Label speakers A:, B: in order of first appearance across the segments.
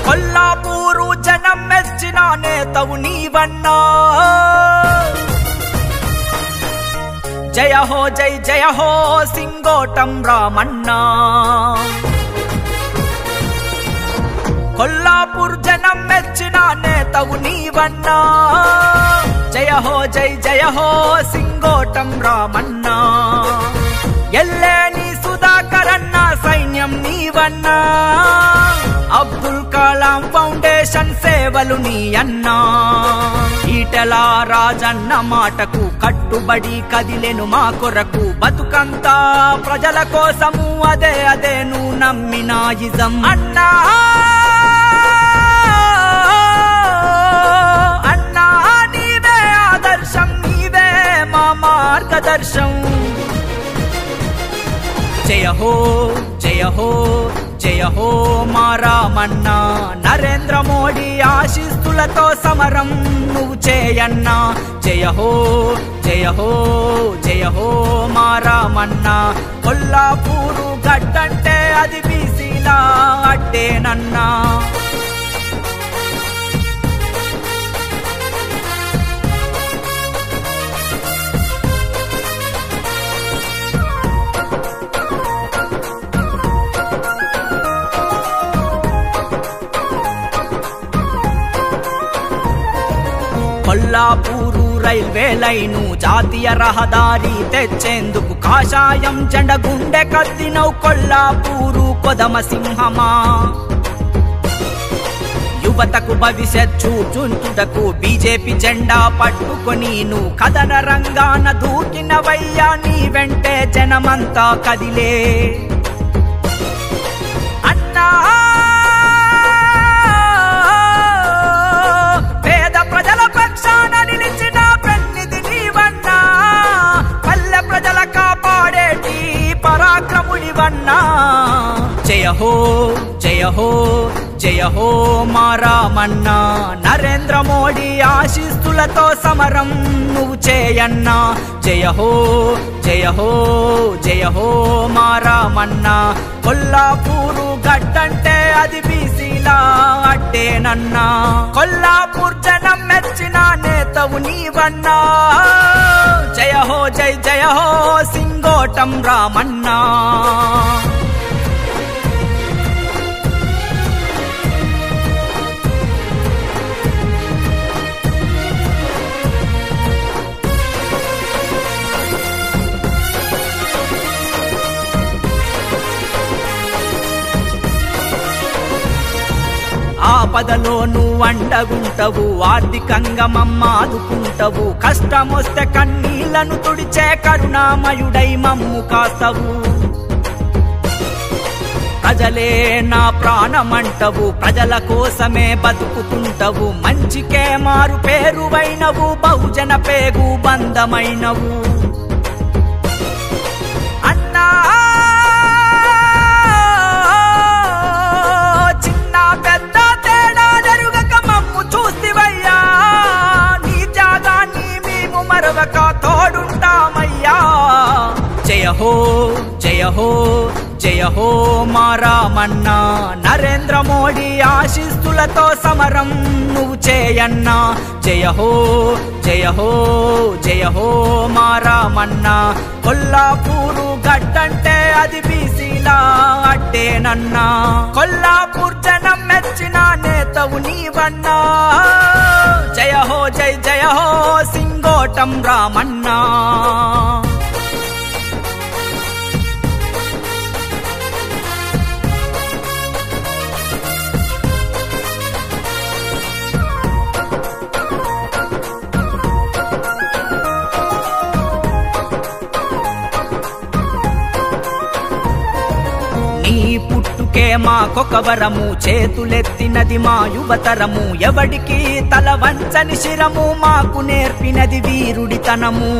A: కొల్లాపూరు జనం మెచ్చిన నేతవు నీవన్నా జయ హో జై జయ హో సింగోటం రామన్నా కొల్లాపూర్ జనం మెచ్చిన నేతవు నీవన్నా జయ హో జై జయ హో సింగోటం రామన్నా ఎల్లేని సుధాకరన్న సైన్యం నీవన్నా అబ్దుల్ కలాం ఫౌండేషన్ సేవలు నీ అన్నా ఈటల రాజన్న మాటకు కట్టుబడి కదిలెను మా కొరకు బతుకంతా ప్రజల కోసము అదే అదే నువ్వు నమ్మిన ఇజం అన్నా అన్నా నీవే ఆదర్శం నీవే మా మార్గదర్శం జయ హో జయ హో జయ హో మా రామన్నా నరేంద్ర మోడీ ఆశీస్సులతో సమరం నువ్వు చేయన్నా జయ హో జయ హో జయ హో మా రామన్నా కొల్లాపూరు గడ్డంటే అది బీసీలా అడ్డేనన్నా కొల్లాపూరు రైల్వే లైను జాతీయ రహదారి తెచ్చేందుకు కాషాయం జెండ గుండె కత్తినవు కొల్లాపూరు కొదమ సింహమా యువతకు భవిష్యత్ చూచుంచుటకు బీజేపీ జెండా పట్టుకొని నువ్వు కథన రంగాన దూకినవయ్యా నీ వెంటే జనమంతా కదిలే అన్నా పేద ప్రజల పక్షాన నిలిచిన పెన్నిది నీవన్నా పల్లె ప్రజల కాపాడేటి పరాక్రముడివన్నా జయ హో జయ హో జయ హో మా రామన్నా నరేంద్ర మోడీ ఆశీస్సులతో సమరం నువ్వు చేయన్నా జయ హో జయ హో జయ హో మా రామన్నా కొల్లాపూరు గడ్డంటే అది బీసీలా అడ్డేనన్నా కొల్లాపూర్ జనం మెచ్చిన నేతవు నీవన్నా జయ హో జై జయ హో సింగోటం రామన్నా ఆపదలో నువ్వు అండగుంటవు ఆర్థికంగా మమ్మ ఆదుకుంటవు కష్టమొస్తే కన్నీళ్లను తుడిచే కరుణామయుడై మమ్ము కాస్తవు ప్రజలే నా ప్రాణమంటవు ప్రజల కోసమే బతుకుతుంటవు మంచికే మారు పేరువైనవు బహుజన పేగు బంధమైనవు అన్నా చిన్న పెద్ద తేడా జరుగక మమ్ము చూస్తివయ్యా నీ త్యాగాన్ని మేము మరవక తోడుంటామయ్యా జయ హో జయ హో జయ హో మా రామన్నా నరేంద్ర మోడీ ఆశీస్సులతో సమరం నువ్వు చేయన్నా జయ హో జయ హో జయ హో మా రామన్నా కొల్లాపూరు గడ్డంటే అది బీసీలా అడ్డేనన్నా కొల్లాపూర్ జనం మెచ్చిన నేతవు నీవన్నా జయ హో జై జయ హో సింగోటం రామన్నా నీ పుట్టుకే మాకొక వరము చేతులెత్తినది మా యువతరము ఎవడికి తల వంచని శిరము మాకు నేర్పినది వీరుడితనము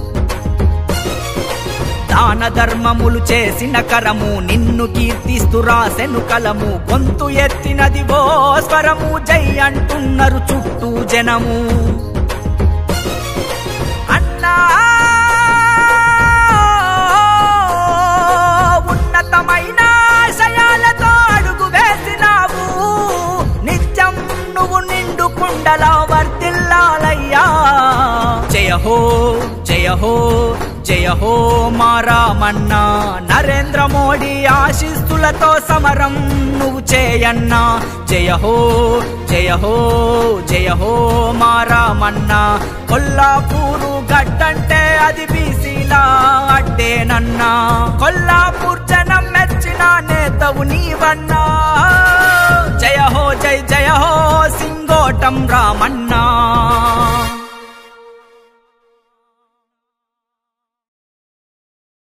A: దాన ధర్మములు చేసిన కరము నిన్ను కీర్తిస్తూ రాసెను కలము గొంతు ఎత్తినది ఓ స్వరము జై అంటున్నారు చుట్టూ జనము అన్నా ఉన్నతమైన ఆశయాలతో అడుగు వేసినావు నీ అండలా వర్దిల్లాలయ్యా జయ హో జయ హో జయ హో మా రామన్నా నరేంద్ర మోడీ ఆశీస్సులతో సమరం నువ్వు చేయన్నా జయ హో జయ హో జయ హో మా రామన్నా కొల్లాపూరు గడ్డంటే అది బీసీలా అడ్డేనన్నా కొల్లాపూర్ జనం మెచ్చిన నేతవు నీవన్నా జయ హో జై జయ హో సింగోటం రామన్న